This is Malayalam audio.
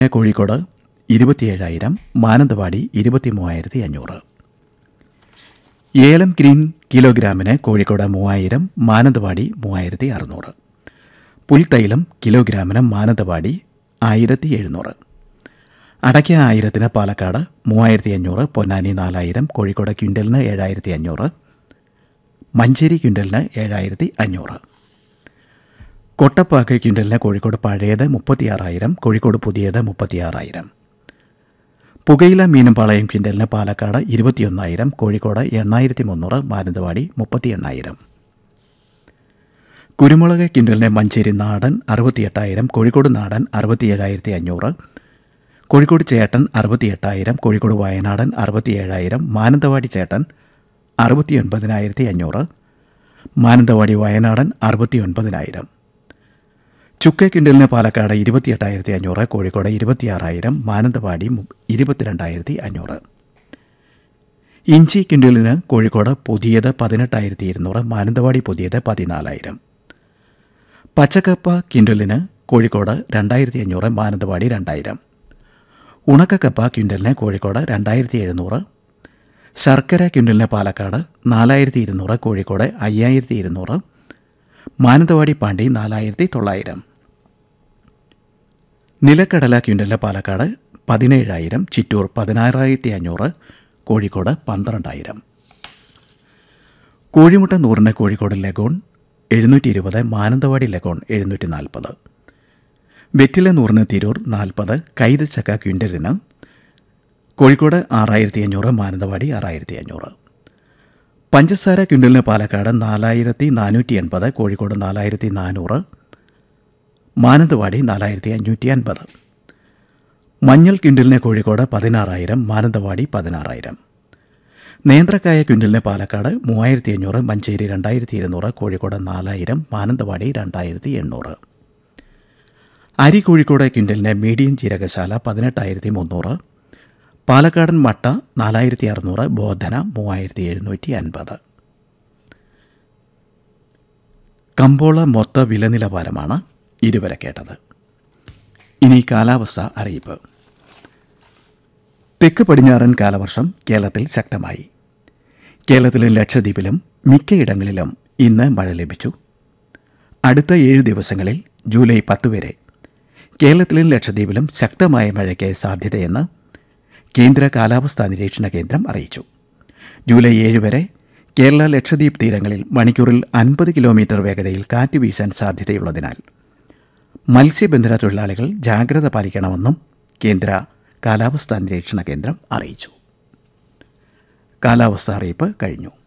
കോഴിക്കോട് ഇരുപത്തിയേഴായിരം മാനന്തവാടി ഇരുപത്തി മൂവായിരത്തി അഞ്ഞൂറ് ഏലം ഗ്രീൻ കിലോഗ്രാമിന് കോഴിക്കോട് മൂവായിരം മാനന്തവാടി മൂവായിരത്തി അറുന്നൂറ് പുൽത്തൈലം കിലോഗ്രാമിന് മാനന്തവാടി ആയിരത്തി എഴുന്നൂറ് അടയ്ക്ക ആയിരത്തിന് പാലക്കാട് മൂവായിരത്തി അഞ്ഞൂറ് പൊന്നാനി നാലായിരം കോഴിക്കോട് ക്വിൻ്റലിന് ഏഴായിരത്തി അഞ്ഞൂറ് മഞ്ചേരി ക്വിൻ്റലിന് ഏഴായിരത്തി അഞ്ഞൂറ് കൊട്ടപ്പാക്ക് ക്വിൻ്റലിന് കോഴിക്കോട് പഴയത് മുപ്പത്തിയാറായിരം കോഴിക്കോട് പുതിയത് മുപ്പത്തിയാറായിരം പുകയില മീനമ്പാളയം ക്വിൻ്റലിന് പാലക്കാട് ഇരുപത്തിയൊന്നായിരം കോഴിക്കോട് എണ്ണായിരത്തി മുന്നൂറ് മാനന്തവാടി മുപ്പത്തി എണ്ണായിരം കുരുമുളക് ക്വിൻ്റലിന് മഞ്ചേരി നാടൻ അറുപത്തിയെട്ടായിരം കോഴിക്കോട് നാടൻ അറുപത്തിയേഴായിരത്തി അഞ്ഞൂറ് കോഴിക്കോട് ചേട്ടൻ അറുപത്തിയെട്ടായിരം കോഴിക്കോട് വയനാടൻ അറുപത്തിയേഴായിരം മാനന്തവാടി ചേട്ടൻ അറുപത്തിയൊൻപതിനായിരത്തി അഞ്ഞൂറ് മാനന്തവാടി വയനാടൻ അറുപത്തിയൊൻപതിനായിരം ചുക്ക കിണ്ടലിന് പാലക്കാട് ഇരുപത്തിയെട്ടായിരത്തി അഞ്ഞൂറ് കോഴിക്കോട് ഇരുപത്തിയാറായിരം മാനന്തവാടി മു- ഇരുപത്തിരണ്ടായിരത്തി അഞ്ഞൂറ് ഇഞ്ചി കിണ്ടലിന് കോഴിക്കോട് പുതിയത് പതിനെട്ടായിരത്തി ഇരുന്നൂറ് മാനന്തവാടി പുതിയത് പതിനാലായിരം പച്ചക്കപ്പ കിൻഡലിന് കോഴിക്കോട് രണ്ടായിരത്തി അഞ്ഞൂറ് മാനന്തവാടി രണ്ടായിരം ഉണക്കക്കപ്പ ക്വിൻ്റലിന് കോഴിക്കോട് രണ്ടായിരത്തി എഴുന്നൂറ് ശർക്കര ക്വിൻ്റലിന് പാലക്കാട് നാലായിരത്തി ഇരുന്നൂറ് കോഴിക്കോട് അയ്യായിരത്തി ഇരുന്നൂറ് മാനന്തവാടി പാണ്ടി നാലായിരത്തി തൊള്ളായിരം നിലക്കടല ക്വിൻ്റലിന് പാലക്കാട് പതിനേഴായിരം ചിറ്റൂർ പതിനാറായിരത്തി അഞ്ഞൂറ് കോഴിക്കോട് പന്ത്രണ്ടായിരം കോഴിമുട്ട നൂറിന് കോഴിക്കോട് ലഗോൺ എഴുന്നൂറ്റി ഇരുപത് മാനന്തവാടി ലഗോൺ എഴുന്നൂറ്റി നാൽപ്പത് വെറ്റില നൂറിന് തിരൂർ നാൽപ്പത് കൈതച്ചക്ക ക്വിൻ്റലിന് കോഴിക്കോട് ആറായിരത്തി അഞ്ഞൂറ് മാനന്തവാടി ആറായിരത്തി അഞ്ഞൂറ് പഞ്ചസാര ക്വിൻ്റലിന് പാലക്കാട് നാലായിരത്തി നാനൂറ്റി എൺപത് കോഴിക്കോട് നാലായിരത്തി നാനൂറ് മാനന്തവാടി നാലായിരത്തി അഞ്ഞൂറ്റി അൻപത് മഞ്ഞൾ ക്വിൻ്റലിന് കോഴിക്കോട് പതിനാറായിരം മാനന്തവാടി പതിനാറായിരം നേന്ത്രക്കായ ക്വിൻ്റലിന് പാലക്കാട് മൂവായിരത്തി അഞ്ഞൂറ് മഞ്ചേരി രണ്ടായിരത്തി ഇരുന്നൂറ് കോഴിക്കോട് നാലായിരം മാനന്തവാടി രണ്ടായിരത്തി എണ്ണൂറ് അരി കോഴിക്കോട് ക്വിൻ്റലിന് മീഡിയം ജീരകശാല പതിനെട്ടായിരത്തി മുന്നൂറ് പാലക്കാടൻ മട്ട നാലായിരത്തി അറുന്നൂറ് ബോധന മൂവായിരത്തി എഴുന്നൂറ്റി അൻപത് കമ്പോള മൊത്ത വില നിലവാരമാണ് ഇതുവരെ കേട്ടത് ഇനി കാലാവസ്ഥ അറിയിപ്പ് തെക്ക് പടിഞ്ഞാറൻ കാലവർഷം കേരളത്തിൽ ശക്തമായി കേരളത്തിലും ലക്ഷദ്വീപിലും മിക്കയിടങ്ങളിലും ഇന്ന് മഴ ലഭിച്ചു അടുത്ത ഏഴ് ദിവസങ്ങളിൽ ജൂലൈ പത്ത് വരെ കേരളത്തിലും ലക്ഷദ്വീപിലും ശക്തമായ മഴയ്ക്ക് സാധ്യതയെന്ന് കേന്ദ്ര കാലാവസ്ഥാ നിരീക്ഷണ കേന്ദ്രം അറിയിച്ചു ജൂലൈ ഏഴ് വരെ കേരള ലക്ഷദ്വീപ് തീരങ്ങളിൽ മണിക്കൂറിൽ അൻപത് കിലോമീറ്റർ വേഗതയിൽ കാറ്റ് വീശാൻ സാധ്യതയുള്ളതിനാൽ മത്സ്യബന്ധന തൊഴിലാളികൾ ജാഗ്രത പാലിക്കണമെന്നും കേന്ദ്ര കാലാവസ്ഥാ നിരീക്ഷണ കേന്ദ്രം അറിയിച്ചു കാലാവസ്ഥ അറിയിപ്പ് കഴിഞ്ഞു